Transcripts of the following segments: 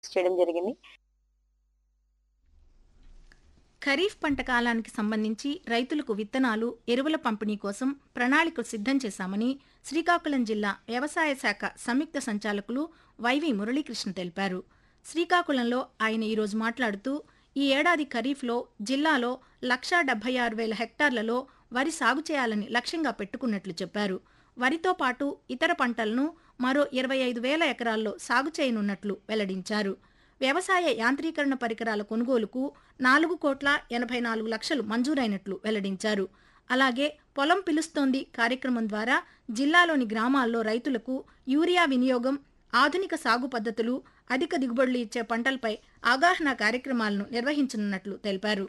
చేయడం జరిగింది ఖరీఫ్ పంట కాలానికి సంబంధించి రైతులకు విత్తనాలు ఎరువుల పంపిణీ కోసం ప్రణాళికలు సిద్ధం చేశామని శ్రీకాకుళం జిల్లా వ్యవసాయ శాఖ సంయుక్త సంచాలకులు వైవి మురళీకృష్ణ తెలిపారు శ్రీకాకుళంలో ఆయన ఈరోజు మాట్లాడుతూ ఈ ఏడాది ఖరీఫ్లో జిల్లాలో లక్షా డెబ్బై ఆరు వేల హెక్టార్లలో వరి సాగు చేయాలని లక్ష్యంగా పెట్టుకున్నట్లు చెప్పారు వరితో పాటు ఇతర పంటలను మరో ఇరవై ఐదు వేల ఎకరాల్లో సాగు చేయనున్నట్లు వెల్లడించారు వ్యవసాయ యాంత్రీకరణ పరికరాల కొనుగోలుకు నాలుగు కోట్ల ఎనభై నాలుగు లక్షలు మంజూరైనట్లు వెల్లడించారు అలాగే పొలం పిలుస్తోంది కార్యక్రమం ద్వారా జిల్లాలోని గ్రామాల్లో రైతులకు యూరియా వినియోగం ఆధునిక సాగు పద్ధతులు అధిక దిగుబడులు ఇచ్చే పంటలపై అవగాహన కార్యక్రమాలను నిర్వహించనున్నట్లు తెలిపారు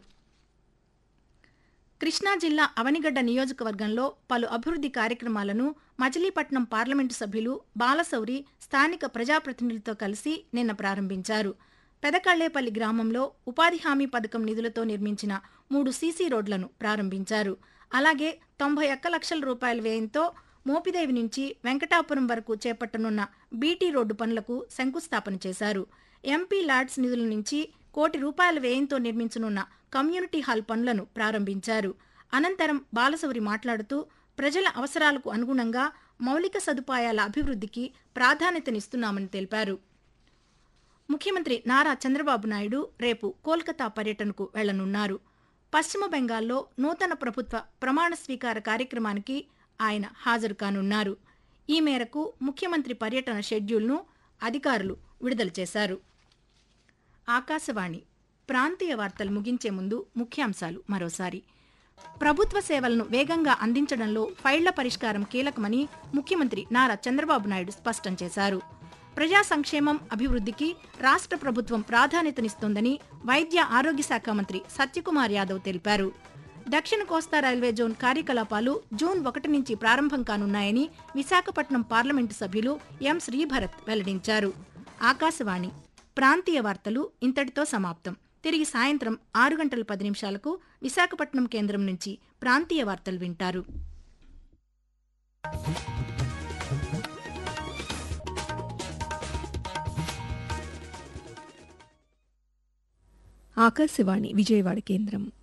కృష్ణా జిల్లా అవనిగడ్డ నియోజకవర్గంలో పలు అభివృద్ధి కార్యక్రమాలను మచిలీపట్నం పార్లమెంటు సభ్యులు బాలశౌరి స్థానిక ప్రజాప్రతినిధులతో కలిసి నిన్న ప్రారంభించారు పెదకళ్లేపల్లి గ్రామంలో ఉపాధి హామీ పథకం నిధులతో నిర్మించిన మూడు సీసీ రోడ్లను ప్రారంభించారు అలాగే తొంభై ఒక్క లక్షల రూపాయల వ్యయంతో మోపిదేవి నుంచి వెంకటాపురం వరకు చేపట్టనున్న బీటీ రోడ్డు పనులకు శంకుస్థాపన చేశారు ఎంపీ లాడ్స్ నిధుల నుంచి కోటి రూపాయల వ్యయంతో నిర్మించనున్న కమ్యూనిటీ హాల్ పనులను ప్రారంభించారు అనంతరం బాలశౌరి మాట్లాడుతూ ప్రజల అవసరాలకు అనుగుణంగా మౌలిక సదుపాయాల అభివృద్ధికి ప్రాధాన్యతనిస్తున్నామని తెలిపారు ముఖ్యమంత్రి నారా చంద్రబాబు నాయుడు రేపు కోల్కతా పర్యటనకు వెళ్లనున్నారు పశ్చిమ బెంగాల్లో నూతన ప్రభుత్వ ప్రమాణ స్వీకార కార్యక్రమానికి ఆయన హాజరు కానున్నారు ఈ మేరకు ముఖ్యమంత్రి పర్యటన షెడ్యూల్ను అధికారులు విడుదల చేశారు ఆకాశవాణి ప్రాంతీయ వార్తలు ముగించే ముందు ముఖ్యాంశాలు మరోసారి ప్రభుత్వ సేవలను వేగంగా అందించడంలో ఫైళ్ల పరిష్కారం కీలకమని ముఖ్యమంత్రి నారా చంద్రబాబు నాయుడు స్పష్టం చేశారు ప్రజా సంక్షేమం అభివృద్ధికి రాష్ట్ర ప్రభుత్వం ప్రాధాన్యతనిస్తోందని వైద్య ఆరోగ్య శాఖ మంత్రి సత్యకుమార్ యాదవ్ తెలిపారు దక్షిణ కోస్తా రైల్వే జోన్ కార్యకలాపాలు జూన్ ఒకటి నుంచి ప్రారంభం కానున్నాయని విశాఖపట్నం పార్లమెంటు సభ్యులు ఎం శ్రీభరత్ వెల్లడించారు ఆకాశవాణి ప్రాంతీయ వార్తలు ఇంతటితో సమాప్తం తిరిగి సాయంత్రం ఆరు గంటల పది నిమిషాలకు విశాఖపట్నం కేంద్రం నుంచి ప్రాంతీయ వార్తలు వింటారు ఆకాశవాణి విజయవాడ కేంద్రం